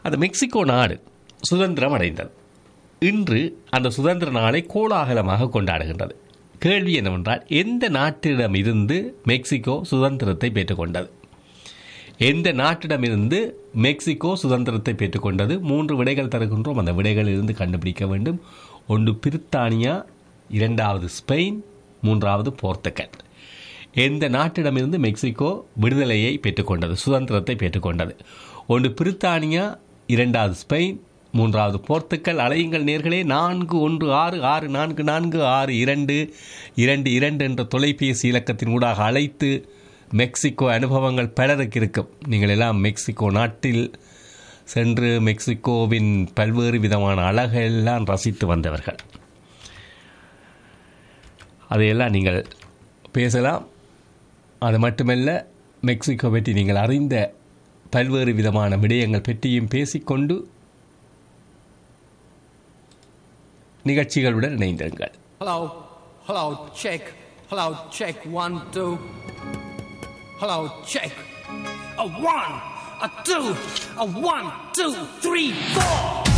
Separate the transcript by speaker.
Speaker 1: அந்த மெக்சிகோ நாடு சுதந்திரம் அடைந்தது இன்று அந்த சுதந்திர நாளை கோலாகலமாக கொண்டாடுகின்றது கேள்வி என்னவென்றால் எந்த நாட்டிடமிருந்து மெக்சிகோ சுதந்திரத்தை பெற்றுக்கொண்டது எந்த நாட்டிடமிருந்து மெக்சிகோ சுதந்திரத்தை பெற்றுக்கொண்டது மூன்று விடைகள் தருகின்றோம் அந்த விடைகளிலிருந்து கண்டுபிடிக்க வேண்டும் ஒன்று பிரித்தானியா இரண்டாவது ஸ்பெயின் மூன்றாவது போர்த்துகல் எந்த நாட்டிடமிருந்து மெக்சிகோ விடுதலையை பெற்றுக்கொண்டது சுதந்திரத்தை பெற்றுக்கொண்டது ஒன்று பிரித்தானியா இரண்டாவது ஸ்பெயின் மூன்றாவது போர்த்துக்கல் அலையுங்கள் நேர்களே நான்கு ஒன்று ஆறு ஆறு நான்கு நான்கு ஆறு இரண்டு இரண்டு இரண்டு என்ற தொலைபேசி இலக்கத்தின் ஊடாக அழைத்து மெக்சிகோ அனுபவங்கள் பலருக்கு இருக்கும் நீங்கள் எல்லாம் மெக்சிகோ நாட்டில் சென்று மெக்சிகோவின் பல்வேறு விதமான அழகெல்லாம் ரசித்து வந்தவர்கள் அதையெல்லாம் நீங்கள் பேசலாம் அது மட்டுமல்ல மெக்சிகோ பற்றி நீங்கள் அறிந்த பல்வேறு விதமான விடயங்கள் பற்றியும் பேசிக்கொண்டு நிகழ்ச்சிகளுடன் இணைந்திருங்கள்
Speaker 2: Hello, hello, check. Hello, check. One, two. Hello, check. A one, a two, a one, two, three, four.